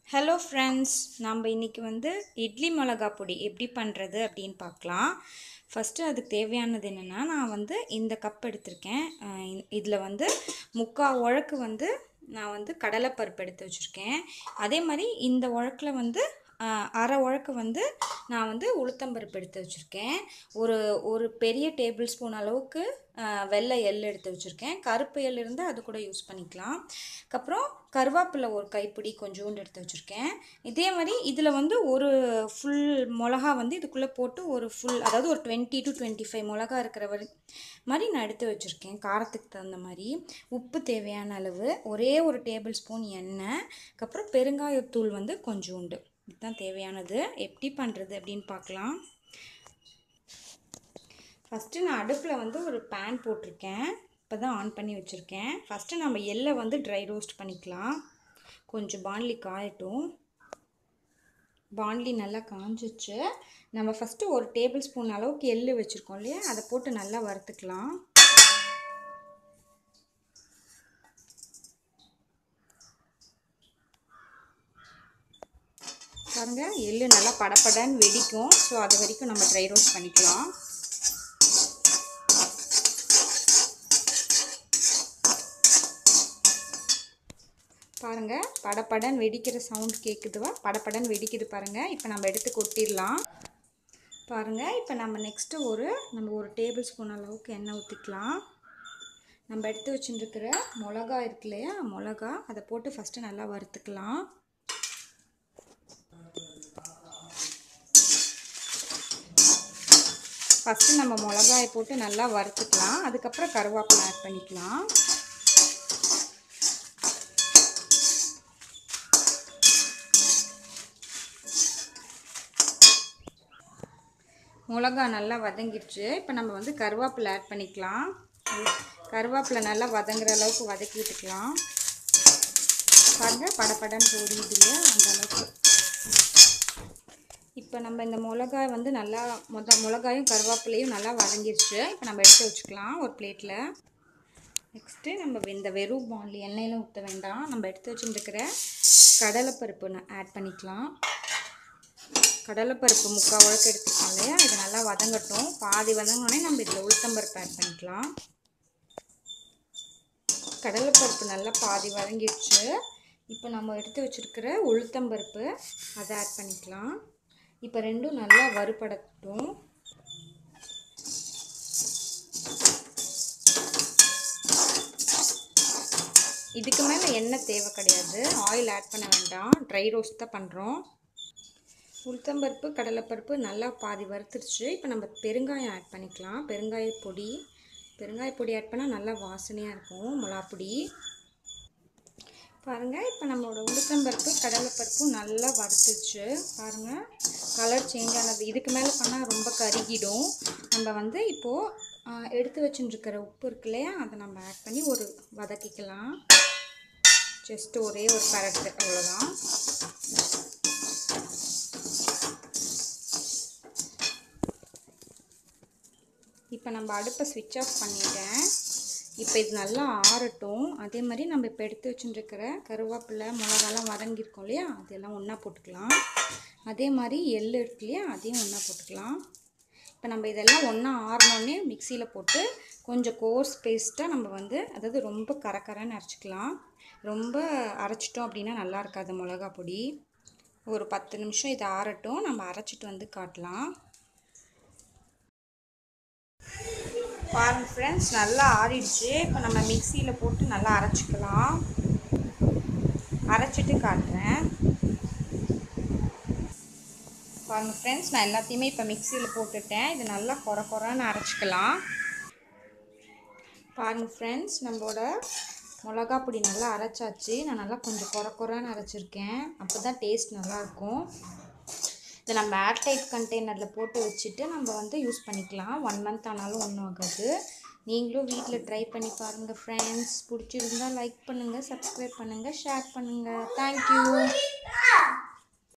hello friends நம்ம இன்றைக்கி வந்து இட்லி மிளகா பொடி எப்படி பண்ணுறது அப்படின்னு பார்க்கலாம் ஃபஸ்ட்டு அதுக்கு தேவையானது என்னென்னா நான் வந்து இந்த கப் எடுத்திருக்கேன் இதில் வந்து முக்கால் உழக்கு வந்து நான் வந்து கடலைப்பருப்பு எடுத்து வச்சுருக்கேன் அதே மாதிரி இந்த உழக்கில் வந்து ஆஹ், அரை உழக்கு வந்து நான் வந்து உளுத்தம்பருப்பு எடுத்து வச்சுருக்கேன் ஒரு ஒரு பெரிய டேபிள் ஸ்பூன் அளவுக்கு ஆஹ், வெள்ளை எள் எடுத்து வச்சுருக்கேன் கருப்பு எள் இருந்தால் அது கூட யூஸ் பண்ணிக்கலாம் அதுக்கப்புறம் கருவேப்பிலை ஒரு கைப்பிடி கொஞ்சோண்டு எடுத்து வச்சுருக்கேன் இதே மாதிரி இதில் வந்து ஒரு ஃபுல் மிளகா வந்து இதுக்குள்ளே போட்டு ஒரு ஃபுல் அதாவது ஒரு டுவெண்ட்டி டு டுவெண்ட்டி ஃபைவ் மிளகா இருக்கிற வரை மாதிரி நான் எடுத்து வச்சுருக்கேன் காரத்துக்கு தகுந்த மாதிரி உப்பு தேவையான அளவு ஒரே ஒரு டேபிள் ஸ்பூன் எண்ணெய் அதுக்கப்புறம் பெருங்காயத்தூள் வந்து கொஞ்சோண்டு இதுதான் தேவையானது எப்படி பண்ணுறது அப்படின்னு பார்க்கலாம் ஃபஸ்ட்டு நான் அடுப்பில் வந்து ஒரு பேன் போட்டிருக்கேன் இப்போ தான் ஆன் பண்ணி வச்சுருக்கேன் ஃபஸ்ட்டு நம்ம எள்ளை வந்து ட்ரை ரோஸ்ட் பண்ணிக்கலாம் கொஞ்சம் பாண்லி காயட்டும் பாண்லி நல்லா காஞ்சிச்சு நம்ம ஃபஸ்ட்டு ஒரு டேபிள் ஸ்பூன் அளவுக்கு எள்ளு வச்சுருக்கோம் இல்லையா அதை போட்டு நல்லா வறுத்துக்கலாம் பாருங்க எள்ளு நல்லா படபடன்னு வெடிக்கும் ஸோ அது வரைக்கும் நம்ம ட்ரை ரோஸ்ட் பண்ணிக்கலாம் பாருங்க படபடன்னு வெடிக்கிற சவுண்ட் கேட்குதுவா படபடன்னு வெடிக்குது பாருங்க இப்போ நம்ம எடுத்து கொட்டிடலாம் பாருங்க இப்போ நம்ம நெக்ஸ்ட்டு ஒரு நம்ம ஒரு டேபிள் ஸ்பூன் அளவுக்கு எண்ணெய் ஊற்றிக்கலாம் நம்ம எடுத்து வச்சுருக்கிற மிளகா இருக்கு இல்லையா மிளகா அதை போட்டு ஃபஸ்ட்டு நல்லா வறுத்துக்கலாம் ஃபஸ்ட்டு நம்ம மிளகாயை போட்டு நல்லா வறுத்துக்கலாம் அதுக்கப்புறம் கருவேப்பிலை ஆட் பண்ணிக்கலாம் மிளகா நல்லா வதங்கிடுச்சு இப்போ நம்ம வந்து கருவேப்பிலை ஆட் பண்ணிக்கலாம் கருவேப்பிலை நல்லா வதங்குற அளவுக்கு வதக்கி விட்டுக்கலாம் பாருங்கள் படப்படன்னு பொரியுது இல்லையா அந்த அளவுக்கு இப்போ நம்ம இந்த மிளகாய் வந்து நல்லா மொத மிளகாயும் கருவேப்பிலையும் நல்லா வதங்கிருச்சு இப்போ நம்ம எடுத்து வச்சுக்கலாம் ஒரு பிளேட்டில் நெக்ஸ்ட்டு நம்ம இந்த வெறும் பாண்ட்லி எண்ணெயில் ஊற்ற வேண்டாம் நம்ம எடுத்து வச்சுருக்கிற கடலைப்பருப்பு ஆட் பண்ணிக்கலாம் கடலைப்பருப்பு முக்கால் உழக்கு எடுத்துக்கலாம் இல்லையா இது நல்லா வதங்கட்டும் பாதி வதங்கினோடனே நம்ம இதில் உளுத்தம்பருப்பு ஆட் பண்ணிக்கலாம் கடலைப்பருப்பு நல்லா பாதி வதங்கிடுச்சு இப்போ நம்ம எடுத்து வச்சுருக்கிற உளுத்தம்பருப்பு அதை ஆட் பண்ணிக்கலாம் இப்போ ரெண்டும் நல்லா வறுபடட்டும் இதுக்கு மேலே எண்ணெய் தேவை கிடையாது ஆயில் ஆட் பண்ண வேண்டாம் ட்ரை ரோஸ்ட் தான் பண்ணுறோம் உளுத்தம்பருப்பு கடலைப்பருப்பு நல்லா பாதி வறுத்துருச்சு இப்போ நம்ம பெருங்காயம் ஆட் பண்ணிக்கலாம் பெருங்காய பொடி பெருங்காய பொடி ஆட் பண்ணால் நல்லா வாசனையாக இருக்கும் மிளகாப்பொடி பாருங்கள் இப்போ நம்மளோட உளுத்தம்பருப்பு கடலைப்பருப்பும் நல்லா வறுத்துருச்சு பாருங்கள் கலர் சேஞ்ச் ஆனது இதுக்கு மேலே பண்ணால் ரொம்ப கருகிடும் நம்ம வந்து இப்போது எடுத்து வச்சுருக்கிற உப்பு இருக்கு இல்லையா அதை நம்ம ஆட் பண்ணி ஒரு வதக்கிக்கலாம் ஜஸ்ட் ஒரே ஒரு பரட்டு அவ்வளோதான் இப்போ நம்ம அடுப்பை ஸ்விட்ச் ஆஃப் பண்ணிட்டேன் இப்போ இது நல்லா ஆறட்டும் அதே மாதிரி நம்ம இப்போ எடுத்து வச்சுருக்கிற கருவேப்பிலை மிளகாலாம் வதங்கியிருக்கோம் இல்லையா அதெல்லாம் ஒன்றா போட்டுக்கலாம் அதே மாதிரி எள் இருக்கு இல்லையா அதையும் ஒன்றா போட்டுக்கலாம் இப்போ நம்ம இதெல்லாம் ஒன்றா ஆறினோடனே மிக்சியில் போட்டு கொஞ்சம் கோர்ஸ் பேஸ்ட்டாக நம்ம வந்து அதாவது ரொம்ப கரக்கரன்னு அரைச்சிக்கலாம் ரொம்ப அரைச்சிட்டோம் அப்படின்னா நல்லா இருக்காது மிளகா பொடி ஒரு பத்து நிமிஷம் இதை ஆறட்டும் நம்ம அரைச்சிட்டு வந்து காட்டலாம் பாருங்க ஃப்ரெண்ட்ஸ் நல்லா ஆறிடுச்சு இப்போ நம்ம மிக்சியில் போட்டு நல்லா அரைச்சிக்கலாம் அரைச்சிட்டு காட்டுறேன் பாருங்க ஃப்ரெண்ட்ஸ் நான் எல்லாத்தையுமே இப்போ மிக்சியில் போட்டுட்டேன் இது நல்லா குறை குறைன்னு அரைச்சிக்கலாம் பாருங்க ஃப்ரெண்ட்ஸ் நம்மளோட மிளகா பொடி நல்லா அரைச்சாச்சு நான் நல்லா கொஞ்சம் குறை குறைன்னு அரைச்சிருக்கேன் அப்போ தான் டேஸ்ட் நல்லாயிருக்கும் இதை நம்ம ஏர்டைட் கண்டெய்னரில் போட்டு வச்சுட்டு நம்ம வந்து யூஸ் பண்ணிக்கலாம் ஒன் மந்த் ஆனாலும் ஒன்றும் ஆகாது நீங்களும் வீட்டில் ட்ரை பண்ணி பாருங்கள் ஃப்ரெண்ட்ஸ் பிடிச்சிருந்தா லைக் பண்ணுங்கள் சப்ஸ்கிரைப் பண்ணுங்கள் ஷேர் பண்ணுங்கள் தேங்க்யூ